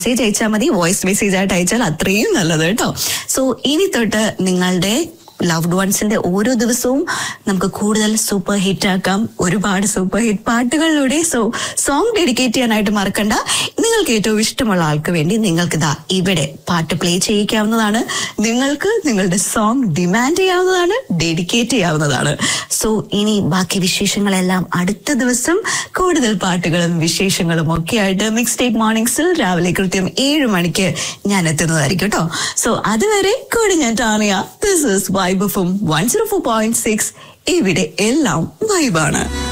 message അയച്ചാൽ മതി voice message ആയിട്ട് അയച്ചാൽ അത്രയും നല്ലത് കേട്ടോ സോ ഇനി തൊട്ട് നിങ്ങളുടെ ലവ്ഡ് വൺസിന്റെ ഓരോ ദിവസവും നമുക്ക് കൂടുതൽ സൂപ്പർ ഹിറ്റ് ആക്കാം ഒരുപാട് സൂപ്പർ ഹിറ്റ് പാട്ടുകളിലൂടെ സോ സോങ് ഡെഡിക്കേറ്റ് ചെയ്യാനായിട്ട് മറക്കണ്ട നിങ്ങൾക്ക് ഏറ്റവും ഇഷ്ടമുള്ള ആൾക്ക് വേണ്ടി നിങ്ങൾക്ക് ഇതാ ഇവിടെ പാട്ട് പ്ലേ ചെയ്യിക്കാവുന്നതാണ് നിങ്ങൾക്ക് നിങ്ങളുടെ സോങ് ഡിമാൻഡ് ചെയ്യാവുന്നതാണ് ഡെഡിക്കേറ്റ് ചെയ്യാവുന്നതാണ് സോ ഇനി ബാക്കി വിശേഷങ്ങളെല്ലാം അടുത്ത ദിവസം കൂടുതൽ പാട്ടുകളും വിശേഷങ്ങളും ഒക്കെ ആയിട്ട് മിക്സ് ടേപ്പ് മോർണിംഗ്സിൽ രാവിലെ കൃത്യം ഏഴ് മണിക്ക് ഞാൻ എത്തുന്നതായിരിക്കും കേട്ടോ സോ അതുവരെ കൂടി ഞാൻ ടാണിയ ദിസ് ഇസ് വൈബ് എഫും one zero four point six ഇവിടെ എല്ലാം വൈബാണ്